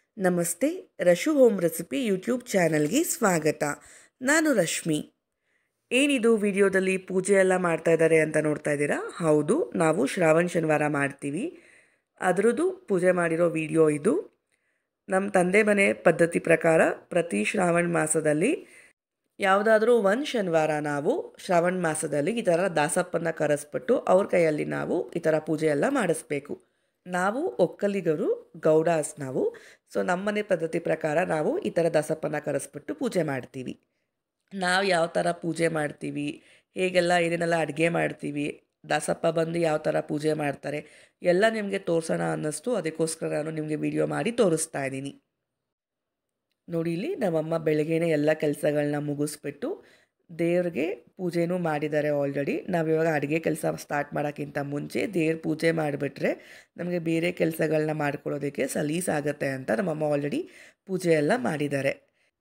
ನಮಸ್ತೆ Rashu home recipe YouTube ಚಾನಲ್ಗೆ ಸ್ವಾಗತ ನಾನು ರಶ್ಮಿ ಏನಿದು ವಿಡಿಯೋದಲ್ಲಿ ಪೂಜೆ ಎಲ್ಲ ಮಾಡ್ತಾ ಇದ್ದಾರೆ ಅಂತ ನೋಡ್ತಾ ಇದ್ದೀರಾ ಹೌದು ನಾವು ಶ್ರಾವಣ ಶನಿವಾರ ಮಾಡ್ತೀವಿ ಅದರದ್ದು ಪೂಜೆ ಮಾಡಿರೋ ವಿಡಿಯೋ ಇದು ನಮ್ಮ ತಂದೆ ಮನೆ ಪದ್ಧತಿ ಪ್ರಕಾರ ಪ್ರತಿ ಶ್ರಾವಣ ಮಾಸದಲ್ಲಿ ಯಾವುದಾದ್ರೂ ಒಂದು ಶನಿವಾರ ನಾವು ಶ್ರಾವಣ ಮಾಸದಲ್ಲಿ ಈ ಥರ ದಾಸಪ್ಪನ ಕರೆಸ್ಬಿಟ್ಟು ಅವ್ರ ಕೈಯಲ್ಲಿ ನಾವು ಈ ಥರ ಪೂಜೆ ಎಲ್ಲ ಮಾಡಿಸ್ಬೇಕು ನಾವು ಒಕ್ಕಲಿಗರು ಗೌಡಾಸ್ ನಾವು ಸೊ ನಮ್ಮನೆ ಪದ್ಧತಿ ಪ್ರಕಾರ ನಾವು ಈ ಥರ ದಾಸಪ್ಪನ ಕರೆಸ್ಬಿಟ್ಟು ಪೂಜೆ ಮಾಡ್ತೀವಿ ನಾವು ಯಾವ ಥರ ಪೂಜೆ ಮಾಡ್ತೀವಿ ಹೇಗೆಲ್ಲ ಏನೇನೆಲ್ಲ ಅಡುಗೆ ಮಾಡ್ತೀವಿ ದಾಸಪ್ಪ ಬಂದು ಯಾವ ಥರ ಪೂಜೆ ಮಾಡ್ತಾರೆ ಎಲ್ಲ ನಿಮಗೆ ತೋರಿಸೋಣ ಅನ್ನಿಸ್ತು ಅದಕ್ಕೋಸ್ಕರ ನಾನು ನಿಮಗೆ ವಿಡಿಯೋ ಮಾಡಿ ತೋರಿಸ್ತಾ ಇದ್ದೀನಿ ನೋಡಿ ಇಲ್ಲಿ ನಮ್ಮಮ್ಮ ಬೆಳಗ್ಗೆನೇ ಎಲ್ಲ ಕೆಲಸಗಳನ್ನ ಮುಗಿಸ್ಬಿಟ್ಟು ದೇವ್ರಿಗೆ ಪೂಜೆನೂ ಮಾಡಿದ್ದಾರೆ ಆಲ್ರೆಡಿ ನಾವಿವಾಗ ಅಡುಗೆ ಕೆಲಸ ಸ್ಟಾರ್ಟ್ ಮಾಡೋಕ್ಕಿಂತ ಮುಂಚೆ ದೇವ್ರ ಪೂಜೆ ಮಾಡಿಬಿಟ್ರೆ ನಮಗೆ ಬೇರೆ ಕೆಲಸಗಳನ್ನ ಮಾಡ್ಕೊಳ್ಳೋದಕ್ಕೆ ಸಲೀಸಾಗತ್ತೆ ಅಂತ ನಮ್ಮಮ್ಮ ಆಲ್ರೆಡಿ ಪೂಜೆ ಎಲ್ಲ ಮಾಡಿದ್ದಾರೆ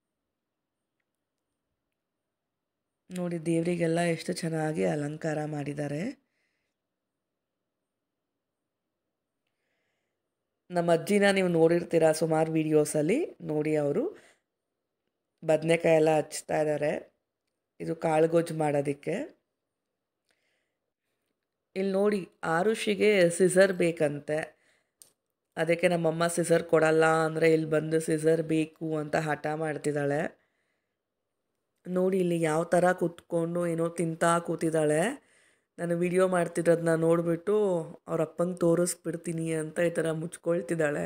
ನೋಡಿ ದೇವರಿಗೆಲ್ಲ ಎಷ್ಟು ಚೆನ್ನಾಗಿ ಅಲಂಕಾರ ಮಾಡಿದ್ದಾರೆ ನಮ್ಮ ಅಜ್ಜಿನ ನೀವು ನೋಡಿರ್ತೀರ ಸುಮಾರು ವೀಡಿಯೋಸಲ್ಲಿ ನೋಡಿ ಅವರು ಬದನೆಕಾಯಿ ಎಲ್ಲ ಹಚ್ತಾ ಇದ್ದಾರೆ ಇದು ಕಾಳುಗೊಜ್ಜು ಮಾಡೋದಕ್ಕೆ ಇಲ್ಲಿ ನೋಡಿ ಆರುಷಿಗೆ ಸಿಸರ್ ಬೇಕಂತೆ ಅದಕ್ಕೆ ನಮ್ಮಮ್ಮ ಸಿಸರ್ ಕೊಡಲ್ಲ ಅಂದರೆ ಇಲ್ಲಿ ಬಂದು ಸಿಸರ್ ಬೇಕು ಅಂತ ಹಠ ಮಾಡ್ತಿದ್ದಾಳೆ ನೋಡಿ ಇಲ್ಲಿ ಯಾವ ಥರ ಕೂತ್ಕೊಂಡು ಏನೋ ತಿಂತಾ ಕೂತಿದ್ದಾಳೆ ನಾನು ವಿಡಿಯೋ ಮಾಡ್ತಿರೋದನ್ನ ನೋಡಿಬಿಟ್ಟು ಅವ್ರ ಅಪ್ಪಂಗೆ ತೋರಿಸ್ಬಿಡ್ತೀನಿ ಅಂತ ಈ ಥರ ಮುಚ್ಕೊಳ್ತಿದ್ದಾಳೆ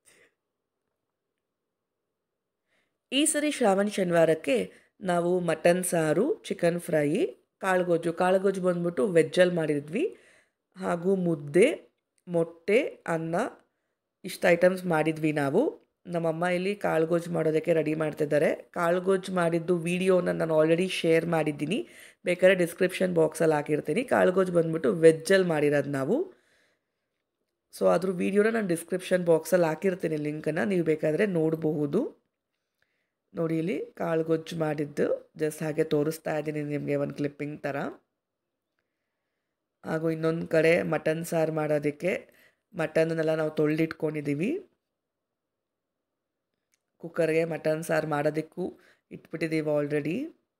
ಈ ಸರಿ ಶ್ರಾವಣ ಶನಿವಾರಕ್ಕೆ ನಾವು ಮಟನ್ ಸಾರು ಚಿಕನ್ ಫ್ರೈ ಕಾಳುಗೊಜ್ಜು ಕಾಳುಗೊಜ್ಜು ಬಂದ್ಬಿಟ್ಟು ವೆಜ್ಜಲ್ಲಿ ಮಾಡಿದ್ವಿ ಹಾಗೂ ಮುದ್ದೆ ಮೊಟ್ಟೆ ಅನ್ನ ಇಷ್ಟು ಐಟಮ್ಸ್ ಮಾಡಿದ್ವಿ ನಾವು ನಮ್ಮಮ್ಮ ಇಲ್ಲಿ ಕಾಳುಗೊಜ್ಜು ಮಾಡೋದಕ್ಕೆ ರೆಡಿ ಮಾಡ್ತಿದ್ದಾರೆ ಕಾಳುಗೊಜ್ಜು ಮಾಡಿದ್ದು ವೀಡಿಯೋನ ನಾನು ಆಲ್ರೆಡಿ ಶೇರ್ ಮಾಡಿದ್ದೀನಿ ಬೇಕಾದ್ರೆ ಡಿಸ್ಕ್ರಿಪ್ಷನ್ ಬಾಕ್ಸಲ್ಲಿ ಹಾಕಿರ್ತೀನಿ ಕಾಳುಗೊಜ್ಜು ಬಂದ್ಬಿಟ್ಟು ವೆಜ್ಜಲ್ಲಿ ಮಾಡಿರೋದು ನಾವು ಸೊ ಅದ್ರ ವೀಡಿಯೋನ ನಾನು ಡಿಸ್ಕ್ರಿಪ್ಷನ್ ಬಾಕ್ಸಲ್ಲಿ ಹಾಕಿರ್ತೀನಿ ಲಿಂಕನ್ನು ನೀವು ಬೇಕಾದರೆ ನೋಡಬಹುದು ನೋಡಿ ಇಲ್ಲಿ ಕಾಳುಗೊಜ್ಜು ಮಾಡಿದ್ದು ಜಸ್ಟ್ ಹಾಗೆ ತೋರಿಸ್ತಾ ಇದ್ದೀನಿ ನಿಮಗೆ ಒಂದು ಕ್ಲಿಪ್ಪಿಂಗ್ ಥರ ಹಾಗೂ ಇನ್ನೊಂದು ಕಡೆ ಮಟನ್ ಸಾರು ಮಾಡೋದಕ್ಕೆ ಮಟನ್ನೆಲ್ಲ ನಾವು ತೊಳೆದಿಟ್ಕೊಂಡಿದ್ದೀವಿ ಕುಕ್ಕರ್ಗೆ ಮಟನ್ ಸಾರು ಮಾಡೋದಕ್ಕೂ ಇಟ್ಬಿಟ್ಟಿದ್ದೀವಿ ಆಲ್ರೆಡಿ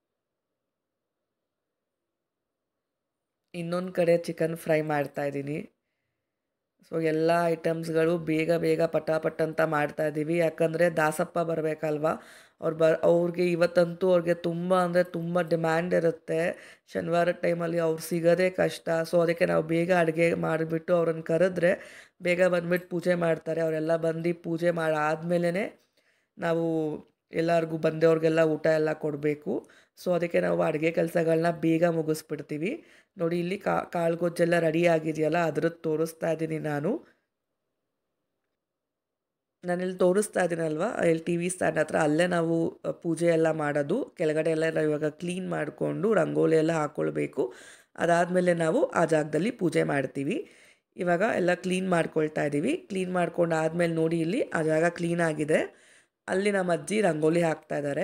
ಇನ್ನೊಂದು ಕಡೆ ಚಿಕನ್ ಫ್ರೈ ಮಾಡ್ತಾಯಿದ್ದೀನಿ ಸೊ ಎಲ್ಲ ಐಟಮ್ಸ್ಗಳು ಬೇಗ ಬೇಗ ಪಟಾಪಟ್ ಅಂತ ಮಾಡ್ತಾಯಿದ್ದೀವಿ ಯಾಕಂದರೆ ದಾಸಪ್ಪ ಬರಬೇಕಲ್ವ ಅವ್ರು ಬ ಅವ್ರಿಗೆ ಇವತ್ತಂತೂ ಅವ್ರಿಗೆ ತುಂಬ ಅಂದರೆ ತುಂಬ ಡಿಮ್ಯಾಂಡ್ ಇರುತ್ತೆ ಶನಿವಾರ ಟೈಮಲ್ಲಿ ಅವ್ರು ಸಿಗೋದೇ ಕಷ್ಟ ಸೊ ಅದಕ್ಕೆ ನಾವು ಬೇಗ ಅಡುಗೆ ಮಾಡಿಬಿಟ್ಟು ಅವ್ರನ್ನ ಕರೆದ್ರೆ ಬೇಗ ಬಂದುಬಿಟ್ಟು ಪೂಜೆ ಮಾಡ್ತಾರೆ ಅವರೆಲ್ಲ ಬಂದು ಪೂಜೆ ಮಾಡಿ ಆದಮೇಲೆ ನಾವು ಎಲ್ಲರಿಗೂ ಬಂದವ್ರಿಗೆಲ್ಲ ಊಟ ಎಲ್ಲ ಕೊಡಬೇಕು ಸೊ ಅದಕ್ಕೆ ನಾವು ಅಡುಗೆ ಕೆಲಸಗಳನ್ನ ಬೇಗ ಮುಗಿಸ್ಬಿಡ್ತೀವಿ ನೋಡಿ ಇಲ್ಲಿ ಕಾ ಕಾಳುಗೊಜ್ಜೆಲ್ಲ ರೆಡಿ ಆಗಿದೆಯಲ್ಲ ಅದ್ರದ್ದು ತೋರಿಸ್ತಾ ಇದ್ದೀನಿ ನಾನು ನಾನಿಲ್ಲಿ ತೋರಿಸ್ತಾ ಇದ್ದೀನಲ್ವ ಇಲ್ಲಿ ಟಿ ವಿ ಸ್ಟ್ಯಾಂಡ್ ಹತ್ರ ಅಲ್ಲೇ ನಾವು ಪೂಜೆ ಎಲ್ಲ ಮಾಡೋದು ಕೆಳಗಡೆ ಎಲ್ಲ ನಾವು ಇವಾಗ ಕ್ಲೀನ್ ಮಾಡಿಕೊಂಡು ರಂಗೋಲಿ ಎಲ್ಲ ಹಾಕ್ಕೊಳ್ಬೇಕು ಅದಾದಮೇಲೆ ನಾವು ಆ ಜಾಗದಲ್ಲಿ ಪೂಜೆ ಮಾಡ್ತೀವಿ ಇವಾಗ ಎಲ್ಲ ಕ್ಲೀನ್ ಮಾಡ್ಕೊಳ್ತಾ ಇದ್ದೀವಿ ಕ್ಲೀನ್ ಮಾಡ್ಕೊಂಡು ಆದಮೇಲೆ ನೋಡಿ ಇಲ್ಲಿ ಆ ಜಾಗ ಕ್ಲೀನ್ ಆಗಿದೆ ಅಲ್ಲಿ ನಮ್ಮ ಅಜ್ಜಿ ರಂಗೋಲಿ ಹಾಕ್ತಾ ಇದ್ದಾರೆ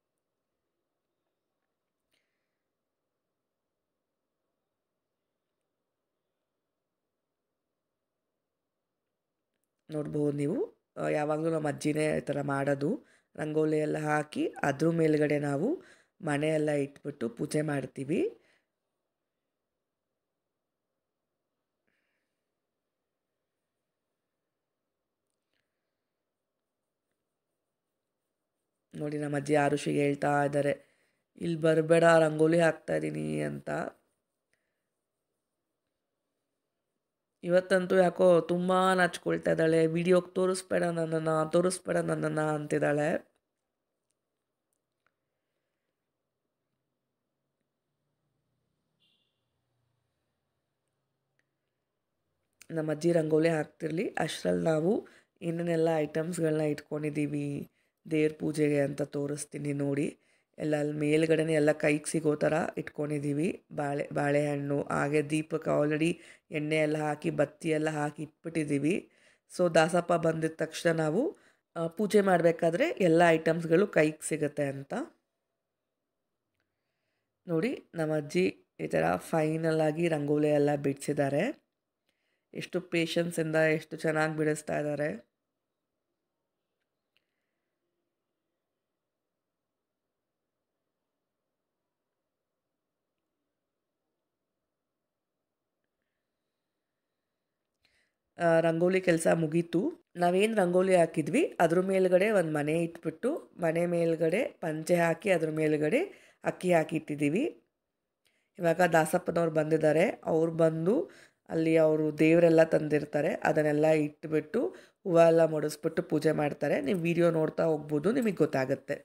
ನೋಡ್ಬೋದು ನೀವು ಯಾವಾಗಲೂ ನಮ್ಮ ಅಜ್ಜಿನೇ ಈ ಥರ ಮಾಡೋದು ರಂಗೋಲಿ ಎಲ್ಲ ಹಾಕಿ ಅದ್ರ ಮೇಲ್ಗಡೆ ನಾವು ಮನೆ ಎಲ್ಲ ಇಟ್ಬಿಟ್ಟು ಪೂಜೆ ಮಾಡ್ತೀವಿ ನೋಡಿ ನಮ್ಮ ಅಜ್ಜಿ ಆರುಷಿಗೆ ಹೇಳ್ತಾ ಇದ್ದಾರೆ ಇಲ್ಲಿ ಬರಬೇಡ ರಂಗೋಲಿ ಹಾಕ್ತಾ ಇದ್ದೀನಿ ಅಂತ ಇವತ್ತಂತೂ ಯಾಕೋ ತುಂಬ ನಾಚ್ಕೊಳ್ತಾ ಇದ್ದಾಳೆ ವಿಡಿಯೋಗೆ ತೋರಿಸ್ಬೇಡ ನನ್ನನ್ನು ತೋರಿಸ್ಬೇಡ ನನ್ನನ್ನು ಅಂತಿದ್ದಾಳೆ ನಮ್ಮ ಅಜ್ಜಿ ರಂಗೋಲಿ ಹಾಕ್ತಿರ್ಲಿ ಅಷ್ಟರಲ್ಲಿ ನಾವು ಏನೇನೆಲ್ಲ ಐಟಮ್ಸ್ಗಳನ್ನ ಇಟ್ಕೊಂಡಿದ್ದೀವಿ ದೇವ್ರ ಪೂಜೆಗೆ ಅಂತ ತೋರಿಸ್ತೀನಿ ನೋಡಿ ಎಲ್ಲ ಅಲ್ಲಿ ಮೇಲ್ಗಡೆನೇ ಎಲ್ಲ ಕೈಗೆ ಸಿಗೋ ಥರ ಇಟ್ಕೊಂಡಿದ್ದೀವಿ ಬಾಳೆ ಬಾಳೆಹಣ್ಣು ಹಾಗೆ ದೀಪಕ್ಕೆ ಆಲ್ರೆಡಿ ಎಣ್ಣೆ ಎಲ್ಲ ಹಾಕಿ ಬತ್ತಿ ಎಲ್ಲ ಹಾಕಿ ಇಟ್ಬಿಟ್ಟಿದ್ದೀವಿ ಸೊ ದಾಸಪ್ಪ ಬಂದಿದ ತಕ್ಷಣ ನಾವು ಪೂಜೆ ಮಾಡಬೇಕಾದ್ರೆ ಎಲ್ಲ ಐಟಮ್ಸ್ಗಳು ಕೈಗೆ ಸಿಗುತ್ತೆ ಅಂತ ನೋಡಿ ನಮ್ಮ ಅಜ್ಜಿ ಈ ಥರ ಫೈನಲ್ ಆಗಿ ರಂಗೋಲಿ ಎಲ್ಲ ಬಿಡಿಸಿದ್ದಾರೆ ಎಷ್ಟು ಪೇಷನ್ಸಿಂದ ಎಷ್ಟು ಚೆನ್ನಾಗಿ ಬಿಡಿಸ್ತಾ ಇದ್ದಾರೆ ಆ, ರಂಗೋಲಿ ಕೆಲಸ ಮುಗೀತು ನಾವೇನು ರಂಗೋಲಿ ಹಾಕಿದ್ವಿ ಅದ್ರ ಮೇಲ್ಗಡೆ ಒಂದು ಮನೆ ಇಟ್ಬಿಟ್ಟು ಮನೆ ಮೇಲ್ಗಡೆ ಪಂಚೆ ಹಾಕಿ ಅದ್ರ ಮೇಲ್ಗಡೆ ಅಕ್ಕಿ ಹಾಕಿ ಇಟ್ಟಿದ್ದೀವಿ ಇವಾಗ ದಾಸಪ್ಪನವ್ರು ಬಂದಿದ್ದಾರೆ ಅವ್ರು ಬಂದು ಅಲ್ಲಿ ಅವರು ದೇವರೆಲ್ಲ ತಂದಿರ್ತಾರೆ ಅದನ್ನೆಲ್ಲ ಇಟ್ಬಿಟ್ಟು ಹೂವು ಎಲ್ಲ ಮುಡಿಸ್ಬಿಟ್ಟು ಪೂಜೆ ಮಾಡ್ತಾರೆ ನೀವು ವಿಡಿಯೋ ನೋಡ್ತಾ ಹೋಗ್ಬೋದು ನಿಮಗೆ ಗೊತ್ತಾಗುತ್ತೆ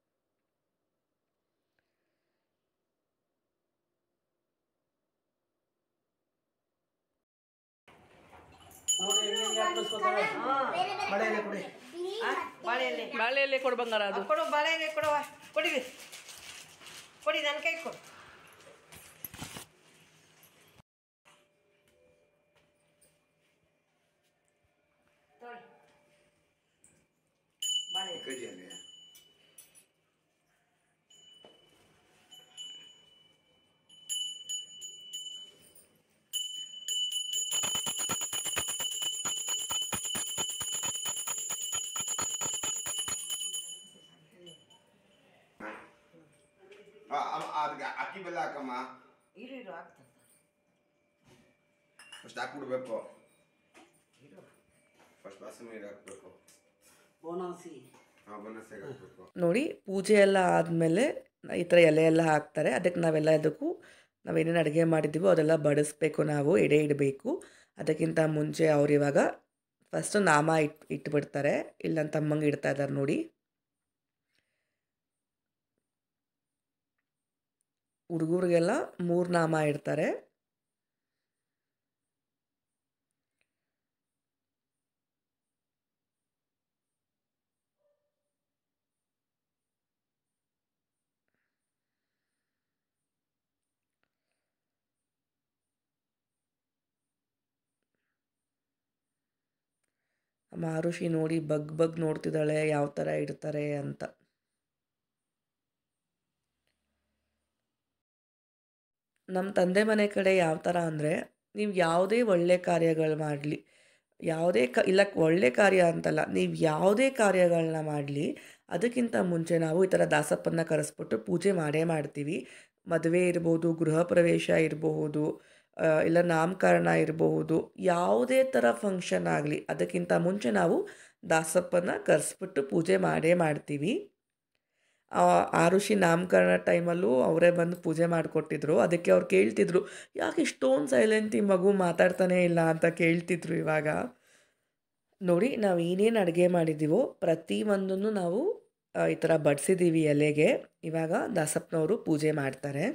ಬಾಳೆಲೆ ಕೊಡಿ ಬಾಳೆಲೆ ಬಾಳೆಯಲ್ಲಿ ಕೊಡ್ಬಂಗಾರ ಅದು ಕೊಡು ಬಾಳೆಲೆ ಕೊಡುವ ಕೊಡಿವಿ ಕೊಡಿ ನನ್ನ ಕೈ ಕೊಡು ತೊಗೊಳ್ಳಿ. ಬಾಳೆ ಕೈಯಲ್ಲಿ ಅದಕ್ಕೆ ಅಕ್ಕಿ ಬೆಲ್ಲ ಹಾಕಮ್ಮ ಇರು ಇರು ಆಗ್ತದೆ ಫಸ್ಟ್ ಹಾಕ್ಬಿಡ್ಬೇಕು ಫಸ್ಟ್ ಬಾಸಮ ನೀರು ಹಾಕ್ಬೇಕು ಬೋನಸಿ ಹಾಂ ಬನ್ನಸ್ಸಾಗಿ ಹಾಕ್ಬೇಕು ನೋಡಿ ಪೂಜೆ ಎಲ್ಲ ಆದಮೇಲೆ ಈ ಥರ ಎಲೆ ಎಲ್ಲ ಹಾಕ್ತಾರೆ ಅದಕ್ಕೆ ನಾವೆಲ್ಲ ಇದಕ್ಕೂ ನಾವೇನೇನು ಅಡುಗೆ ಮಾಡಿದ್ದೀವೋ ಅದೆಲ್ಲ ಬಡಿಸ್ಬೇಕು ನಾವು ಎಡೆ ಇಡಬೇಕು ಅದಕ್ಕಿಂತ ಮುಂಚೆ ಅವ್ರು ಇವಾಗ ಫಸ್ಟು ನಾಮ ಇಟ್ ಇಟ್ಬಿಡ್ತಾರೆ ಇಲ್ಲಿ ನನ್ನ ತಮ್ಮಂಗೆ ಇಡ್ತಾ ಇದ್ದಾರೆ ನೋಡಿ ಹುಡುಗರಿಗೆಲ್ಲ ಮೂರು ನಾಮ ಇಡ್ತಾರೆ ಮಾರುಷಿ ನೋಡಿ ಬಗ್ ಬಗ್ ನೋಡ್ತಿದ್ದಾಳೆ ಯಾವ ಥರ ಇಡ್ತಾರೆ ಅಂತ ನಮ್ಮ ತಂದೆ ಮನೆ ಕಡೆ ಯಾವ ಥರ ಅಂದರೆ ನೀವು ಯಾವುದೇ ಒಳ್ಳೆ ಕಾರ್ಯಗಳು ಮಾಡಲಿ ಯಾವುದೇ ಕ ಇಲ್ಲ ಒಳ್ಳೆ ಕಾರ್ಯ ಅಂತಲ್ಲ ನೀವು ಯಾವುದೇ ಕಾರ್ಯಗಳನ್ನ ಮಾಡಲಿ ಅದಕ್ಕಿಂತ ಮುಂಚೆ ನಾವು ಈ ಥರ ದಾಸಪ್ಪನ್ನ ಕರೆಸ್ಬಿಟ್ಟು ಪೂಜೆ ಮಾಡೇ ಮಾಡ್ತೀವಿ ಮದುವೆ ಇರ್ಬೋದು ಗೃಹ ಪ್ರವೇಶ ಇರಬಹುದು ಆ, ಇಲ್ಲ ನಾಮಕರಣ ಇರಬಹುದು ಯಾವುದೇ ಥರ ಫಂಕ್ಷನ್ ಆಗಲಿ ಅದಕ್ಕಿಂತ ಮುಂಚೆ ನಾವು ದಾಸಪ್ಪನ ಕರೆಸ್ಬಿಟ್ಟು ಪೂಜೆ ಮಾಡೇ ಮಾಡ್ತೀವಿ ಆ ಆರುಷಿ ನಾಮಕರಣ ಟೈಮಲ್ಲೂ ಅವರೇ ಬಂದು ಪೂಜೆ ಮಾಡಿಕೊಟ್ಟಿದ್ರು ಅದಕ್ಕೆ ಅವ್ರು ಕೇಳ್ತಿದ್ರು ಯಾಕೆ ಇಷ್ಟೊಂದು ಸೈಲೆಂಟ್ ಈ ಮಗು ಮಾತಾಡ್ತಾನೇ ಇಲ್ಲ ಅಂತ ಕೇಳ್ತಿದ್ರು ಇವಾಗ ನೋಡಿ ನಾವು ಏನೇನು ಅಡುಗೆ ಮಾಡಿದ್ದೀವೋ ಪ್ರತಿಯೊಂದನ್ನು ನಾವು ಆ, ಈ ಥರ ಬಡಿಸಿದ್ದೀವಿ ಎಲೆಗೆ ಇವಾಗ ದಾಸಪ್ಪನವರು ಪೂಜೆ ಮಾಡ್ತಾರೆ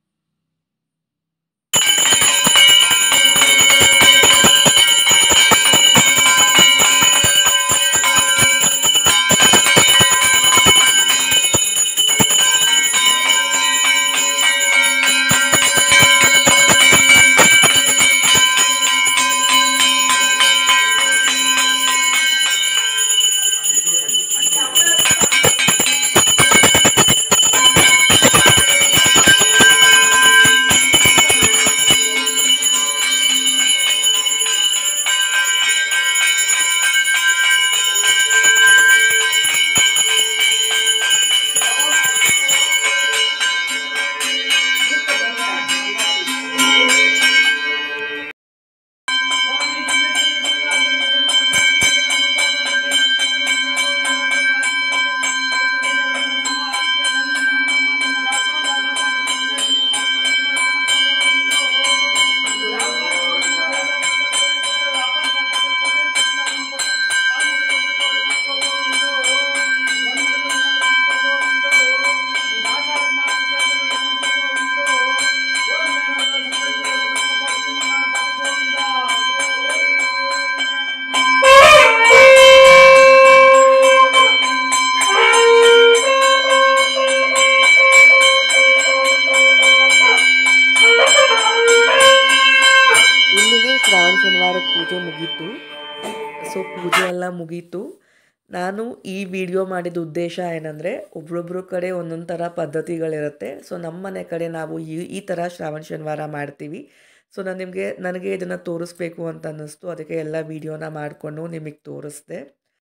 ಇಲ್ಲಿಗೆ ಶ್ರಾವಣ ಶನಿವಾರದ ಪೂಜೆ ಮುಗೀತು ಸೊ ಪೂಜೆ ಎಲ್ಲ ಮುಗೀತು ನಾನು ಈ ವಿಡಿಯೋ ಮಾಡಿದ ಉದ್ದೇಶ ಏನಂದರೆ ಒಬ್ರೊಬ್ರ ಕಡೆ ಒಂದೊಂದು ಥರ ಪದ್ಧತಿಗಳಿರುತ್ತೆ ಸೊ ನಮ್ಮ ಮನೆ ಕಡೆ ನಾವು ಈ ಈ ಥರ ಶ್ರಾವಣ ಶನಿವಾರ ಮಾಡ್ತೀವಿ ಸೊ ನಾನು ನಿಮಗೆ ನನಗೆ ಇದನ್ನು ತೋರಿಸ್ಬೇಕು ಅಂತ ಅನ್ನಿಸ್ತು ಅದಕ್ಕೆ ಎಲ್ಲ ವಿಡಿಯೋನ ಮಾಡಿಕೊಂಡು ನಿಮಗೆ ತೋರಿಸ್ದೆ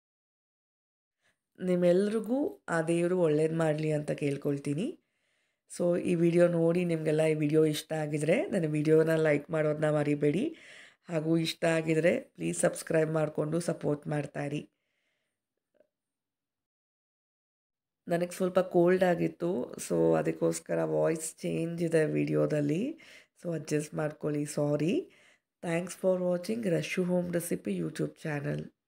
ನಿಮ್ಮೆಲ್ರಿಗೂ ಆ ದೇವರು ಒಳ್ಳೇದು ಮಾಡಲಿ ಅಂತ ಕೇಳ್ಕೊಳ್ತೀನಿ ಸೊ ಈ ವಿಡಿಯೋ ನೋಡಿ ನಿಮಗೆಲ್ಲ ಈ ವಿಡಿಯೋ ಇಷ್ಟ ಆಗಿದ್ರೆ ನನ್ನ ವಿಡಿಯೋನ ಲೈಕ್ ಮಾಡೋದನ್ನ ಮರಿಬೇಡಿ ಹಾಗೂ ಇಷ್ಟ ಆಗಿದರೆ ಪ್ಲೀಸ್ ಸಬ್ಸ್ಕ್ರೈಬ್ ಮಾಡಿಕೊಂಡು ಸಪೋರ್ಟ್ ಮಾಡ್ತಾಯಿರಿ ನನಗೆ ಸ್ವಲ್ಪ ಕೋಲ್ಡ್ ಆಗಿತ್ತು ಸೊ ಅದಕ್ಕೋಸ್ಕರ ವಾಯ್ಸ್ ಚೇಂಜ್ ಇದೆ ವಿಡಿಯೋದಲ್ಲಿ ಸೊ ಅಡ್ಜಸ್ಟ್ ಮಾಡ್ಕೊಳ್ಳಿ sorry thanks for watching Rashu home recipe YouTube channel